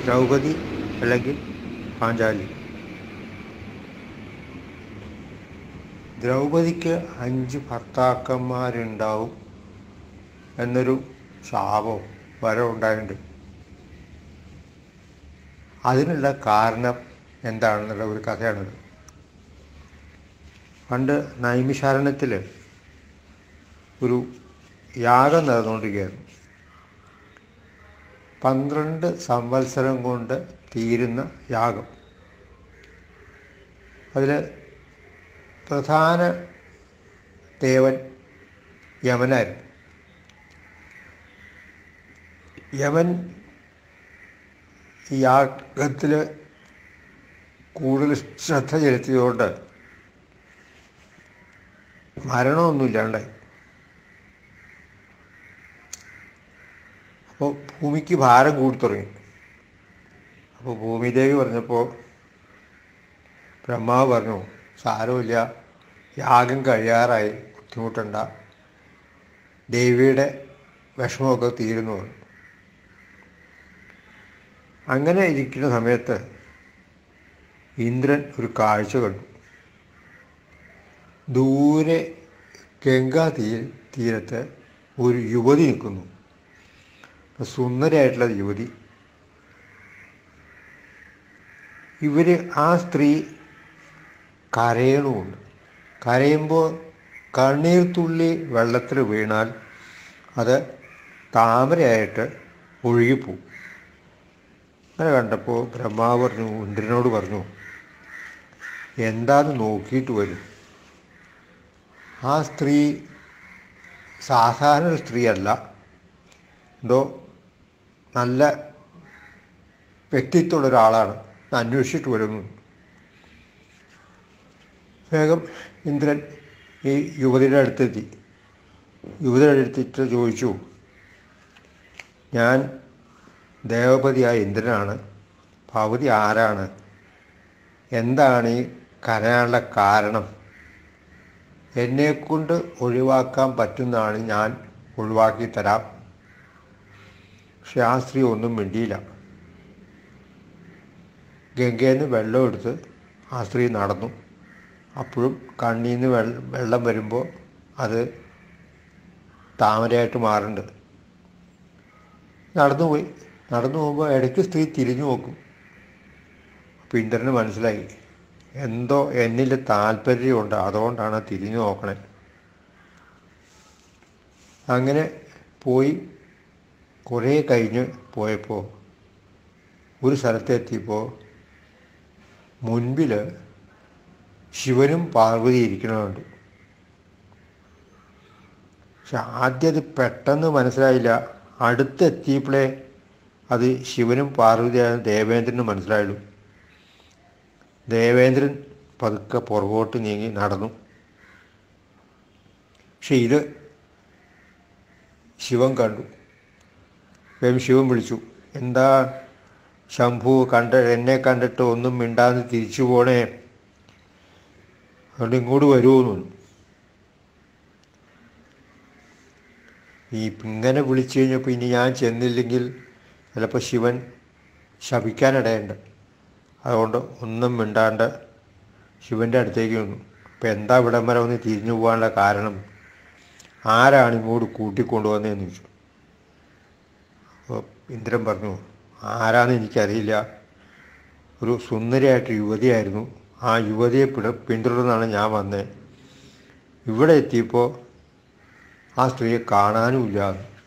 ദ്രൗപദി അല്ലെങ്കിൽ പാഞ്ചാലി ദ്രൗപദിക്ക് അഞ്ച് ഭർത്താക്കന്മാരുണ്ടാവും എന്നൊരു ശാപവും വരം ഉണ്ടായിട്ടുണ്ട് അതിനുള്ള കാരണം എന്താണെന്നുള്ള ഒരു കഥയാണിത് പണ്ട് നൈമിശാരണത്തിൽ ഒരു യാഗം നടന്നുകൊണ്ടിരിക്കുകയായിരുന്നു പന്ത്രണ്ട് സംവത്സരം കൊണ്ട് തീരുന്ന യാഗം അതിൽ പ്രധാന ദേവൻ യമനായിരുന്നു യമൻ ഈ യാഗത്തിൽ കൂടുതൽ ശ്രദ്ധ ചെലുത്തിയതുകൊണ്ട് മരണമൊന്നുമില്ലാണ്ടായി അപ്പോൾ ഭൂമിക്ക് ഭാരം കൂടി തുടങ്ങി അപ്പോൾ ഭൂമിദേവി പറഞ്ഞപ്പോൾ ബ്രഹ്മാവ് പറഞ്ഞു സാരമില്ല യാഗം കഴിയാറായി ബുദ്ധിമുട്ടണ്ട ദേവിയുടെ വിഷമമൊക്കെ തീരുന്നു പറഞ്ഞു അങ്ങനെ ഇരിക്കുന്ന സമയത്ത് ഇന്ദ്രൻ ഒരു കാഴ്ച കണ്ടു ദൂരെ ഗംഗാ തീ തീരത്ത് ഒരു യുവതി നിൽക്കുന്നു സുന്ദരിയായിട്ടുള്ള യുവതി ഇവർ ആ സ്ത്രീ കരയണമുണ്ട് കരയുമ്പോൾ കണ്ണീർ തുള്ളി വെള്ളത്തിൽ വീണാൽ അത് താമരയായിട്ട് ഒഴുകിപ്പോവും അങ്ങനെ കണ്ടപ്പോൾ ബ്രഹ്മാവ് പറഞ്ഞു ഇന്ദ്രനോട് പറഞ്ഞു എന്താന്ന് നോക്കിയിട്ട് വരും ആ സ്ത്രീ സാധാരണ ഒരു സ്ത്രീയല്ല എന്തോ നല്ല വ്യക്തിത്വമുള്ള ഒരാളാണ് അന്വേഷിച്ചിട്ട് വരുന്നു വേഗം ഇന്ദ്രൻ ഈ യുവതിയുടെ അടുത്തെത്തി യുവതിയുടെ അടുത്തിട്ട് ചോദിച്ചു ഞാൻ ദേവപതിയായ ഇന്ദ്രനാണ് ഭവതി ആരാണ് എന്താണ് ഈ കരയാനുള്ള കാരണം എന്നെക്കൊണ്ട് ഒഴിവാക്കാൻ പറ്റുന്നതാണ് ഞാൻ ഒഴിവാക്കി തരാം പക്ഷെ ആ സ്ത്രീ ഒന്നും മിണ്ടിയില്ല ഗംഗയിൽ നിന്ന് വെള്ളം എടുത്ത് ആ സ്ത്രീ നടന്നു അപ്പോഴും കണ്ണിൽ നിന്ന് വെള്ളം വെള്ളം വരുമ്പോൾ അത് താമരയായിട്ട് മാറുന്നുണ്ട് നടന്നുപോയി നടന്നു പോകുമ്പോൾ ഇടയ്ക്ക് സ്ത്രീ തിരിഞ്ഞു നോക്കും അപ്പോൾ ഇന്ദ്രന് മനസ്സിലായി എന്തോ എന്നിൽ താല്പര്യമുണ്ട് അതുകൊണ്ടാണ് തിരിഞ്ഞു നോക്കണേ അങ്ങനെ പോയി കുറേ കഴിഞ്ഞ് പോയപ്പോൾ ഒരു സ്ഥലത്തെത്തിയപ്പോൾ മുൻപിൽ ശിവനും പാർവതി ഇരിക്കണമുണ്ട് പക്ഷെ ആദ്യം അത് പെട്ടെന്ന് മനസ്സിലായില്ല അടുത്തെത്തിയപ്പോഴേ അത് ശിവനും പാർവതിയായ ദേവേന്ദ്രനും മനസ്സിലായുള്ളൂ ദേവേന്ദ്രൻ പതുക്കെ പുറകോട്ട് നീങ്ങി നടന്നു പക്ഷെ ഇത് ശിവൻ കണ്ടു വേഗം ശിവൻ വിളിച്ചു എന്താ ശംഭു കണ്ട എന്നെ കണ്ടിട്ട് ഒന്നും മിണ്ടാന്ന് തിരിച്ചു പോണേ അതുകൊണ്ട് ഇങ്ങോട്ട് വരുമോന്ന് പറഞ്ഞു ഈ ഇങ്ങനെ വിളിച്ചു കഴിഞ്ഞപ്പോൾ ഇനി ഞാൻ ചെന്നില്ലെങ്കിൽ ചിലപ്പോൾ ശിവൻ ശപിക്കാനിടയുണ്ട് അതുകൊണ്ട് ഒന്നും മിണ്ടാണ്ട് ശിവൻ്റെ അടുത്തേക്ക് വന്നു അപ്പം എന്താ ഇവിടം വരെ ഒന്ന് തിരിഞ്ഞു പോകാനുള്ള കാരണം ആരാണ് ഇങ്ങോട്ട് കൂട്ടിക്കൊണ്ടുവന്നതെന്ന് ചോദിച്ചു അപ്പോൾ ഇന്ദ്രൻ പറഞ്ഞു ആരാന്ന് എനിക്കറിയില്ല ഒരു സുന്ദരിയായിട്ട് യുവതിയായിരുന്നു ആ യുവതിയെ പിട പിന്തുടർന്നാണ് ഞാൻ വന്നത് ഇവിടെ എത്തിയപ്പോൾ ആ സ്ത്രീയെ കാണാനുമില്ല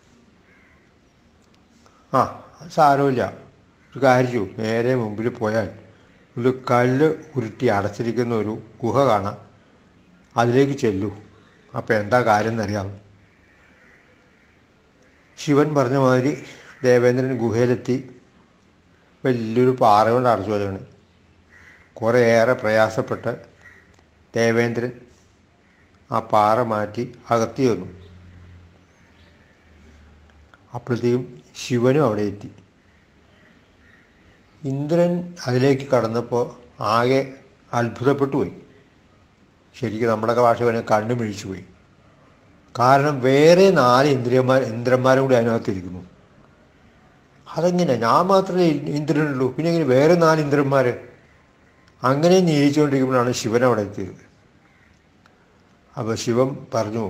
ആ അത് സാരമില്ല ഒരു കാര്യം ചെയ്യൂ നേരെ മുമ്പിൽ പോയാൽ ഒരു കല്ല് ഉരുട്ടി അടച്ചിരിക്കുന്ന ഒരു ഗുഹ കാണാം അതിലേക്ക് ചെല്ലൂ അപ്പോൾ എന്താ കാര്യം എന്നറിയാം ശിവൻ പറഞ്ഞ മാതിരി ദേവേന്ദ്രൻ ഗുഹയിലെത്തി വലിയൊരു പാറ കൊണ്ട് അടച്ചു വച്ചാണ് കുറേയേറെ പ്രയാസപ്പെട്ട് ദേവേന്ദ്രൻ ആ പാറ മാറ്റി അകത്തി വന്നു അപ്പോഴത്തേക്കും ശിവനും അവിടെ എത്തി ഇന്ദ്രൻ അതിലേക്ക് കടന്നപ്പോൾ ആകെ അത്ഭുതപ്പെട്ടു പോയി ശരിക്കും നമ്മുടെയൊക്കെ ഭാഷ പറഞ്ഞാൽ കണ്ണു മിഴിച്ചു പോയി കാരണം വേറെ നാല് ഇന്ദ്രിയന്മാർ ഇന്ദ്രന്മാരും കൂടി അതിനകത്തിരിക്കുന്നു അതെങ്ങനെ ഞാൻ മാത്രമേ ഇന്ദ്രനുള്ളൂ പിന്നെ ഇങ്ങനെ വേറെ നാല് ഇന്ദ്രന്മാർ അങ്ങനെ നിരീച്ചുകൊണ്ടിരിക്കുമ്പോഴാണ് ശിവൻ അവിടെ എത്തിയത് അപ്പോൾ ശിവൻ പറഞ്ഞു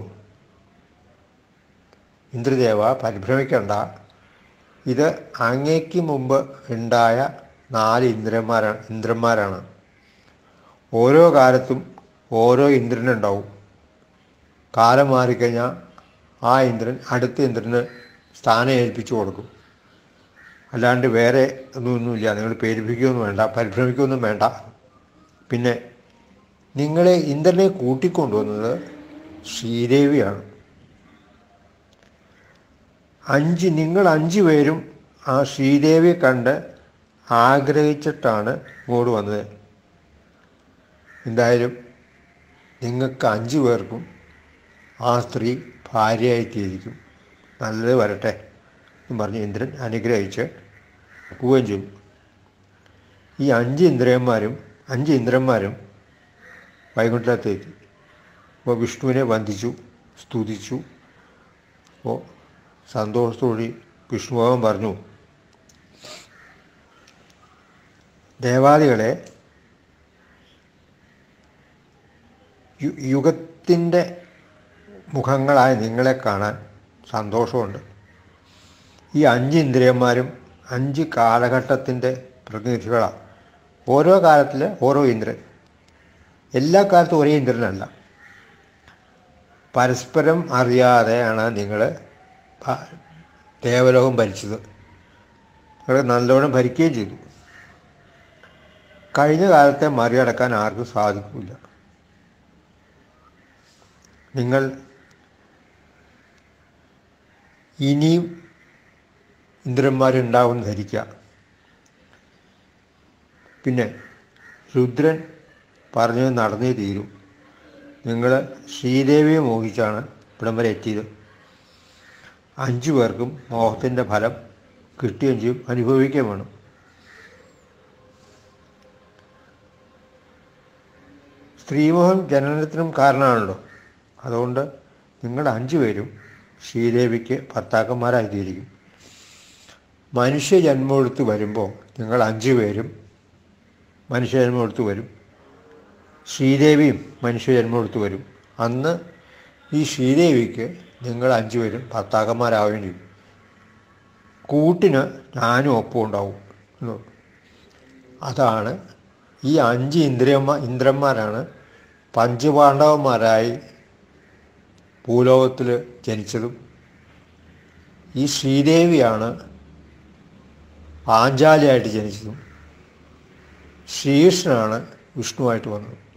ഇന്ദ്രദേവ പരിഭ്രമിക്കണ്ട ഇത് അങ്ങേക്ക് മുമ്പ് ഉണ്ടായ നാല് ഇന്ദ്രന്മാരാണ് ഇന്ദ്രന്മാരാണ് ഓരോ കാലത്തും ഓരോ ഇന്ദ്രനുണ്ടാവും കാലം മാറിക്കഴിഞ്ഞാൽ ആ ഇന്ദ്രൻ അടുത്ത ഇന്ദ്രന് സ്ഥാനം ഏൽപ്പിച്ചു കൊടുക്കും അല്ലാണ്ട് വേറെ ഒന്നുമൊന്നുമില്ല നിങ്ങൾ പേരിപ്പിക്കുകയൊന്നും വേണ്ട പരിഭ്രമിക്കുകയൊന്നും വേണ്ട പിന്നെ നിങ്ങളെ ഇന്ദ്രനെ കൂട്ടിക്കൊണ്ടുവന്നത് ശ്രീദേവിയാണ് അഞ്ച് നിങ്ങൾ അഞ്ച് പേരും ആ ശ്രീദേവിയെ കണ്ട് ആഗ്രഹിച്ചിട്ടാണ് ഇങ്ങോട്ട് വന്നത് എന്തായാലും നിങ്ങൾക്ക് അഞ്ച് പേർക്കും ആ സ്ത്രീ ഭാര്യയായി തീരിക്കും നല്ലത് വരട്ടെ എന്ന് പറഞ്ഞ് ഇന്ദ്രൻ അനുഗ്രഹിച്ച് പോവുകയും ചെയ്തു ഈ അഞ്ച് ഇന്ദ്രന്മാരും അഞ്ച് ഇന്ദ്രന്മാരും വൈകുണ്ഠത്തേക്ക് അപ്പോൾ വിഷ്ണുവിനെ വന്ദിച്ചു സ്തുതിച്ചു അപ്പോൾ സന്തോഷത്തോടെ വിഷ്ണുഭവൻ പറഞ്ഞു ദേവാദികളെ യു- യുഗത്തിൻ്റെ മുഖങ്ങളായ നിങ്ങളെ കാണാൻ സന്തോഷമുണ്ട് ഈ അഞ്ച് ഇന്ദ്രിയന്മാരും അഞ്ച് കാലഘട്ടത്തിൻ്റെ പ്രതിനിധികളാണ് ഓരോ കാലത്തിൽ ഓരോ ഇന്ദ്രൻ എല്ലാ കാലത്തും ഒരേ ഇന്ദ്രനല്ല പരസ്പരം അറിയാതെയാണ് നിങ്ങൾ ദേവലോകം ഭരിച്ചത് നിങ്ങൾ നല്ലവണ്ണം ഭരിക്കുകയും ചെയ്തു കഴിഞ്ഞ കാലത്തെ മറികടക്കാൻ ആർക്കും സാധിക്കില്ല നിങ്ങൾ ഇനിയും ഇന്ദ്രന്മാരുണ്ടാവുമെന്ന് ധരിക്കുക പിന്നെ രുദ്രൻ പറഞ്ഞത് നടന്നേ തീരും നിങ്ങൾ ശ്രീദേവിയെ മോഹിച്ചാണ് ഇവിടം വരെ എത്തിയത് അഞ്ചു പേർക്കും മോഹത്തിൻ്റെ ഫലം കിട്ടുകയും ചെയ്യും അനുഭവിക്കുകയും വേണം സ്ത്രീമോഹം ജനനത്തിനും കാരണമാണല്ലോ അതുകൊണ്ട് നിങ്ങൾ അഞ്ചു പേരും ശ്രീദേവിക്ക് ഭർത്താക്കന്മാരായി തീരിക്കും മനുഷ്യ ജന്മമെടുത്ത് വരുമ്പോൾ നിങ്ങൾ അഞ്ചു പേരും മനുഷ്യജന്മം എടുത്തു വരും ശ്രീദേവിയും മനുഷ്യജന്മം എടുത്തു വരും അന്ന് ഈ ശ്രീദേവിക്ക് നിങ്ങൾ അഞ്ചു പേരും ഭർത്താക്കന്മാരാവുകയും ചെയ്യും കൂട്ടിന് ഞാനും ഒപ്പം ഉണ്ടാവും എന്ന് പറഞ്ഞു. അതാണ് ഈ അഞ്ച് ഇന്ദ്രിയന്മാ ഇന്ദ്രന്മാരാണ് പഞ്ചപാണ്ഡവന്മാരായി ഭൂലോകത്തിൽ ജനിച്ചതും ഈ ശ്രീദേവിയാണ് പാഞ്ചാലിയായിട്ട് ജനിച്ചതും ശ്രീകൃഷ്ണനാണ് വിഷ്ണുവായിട്ട് വന്നത്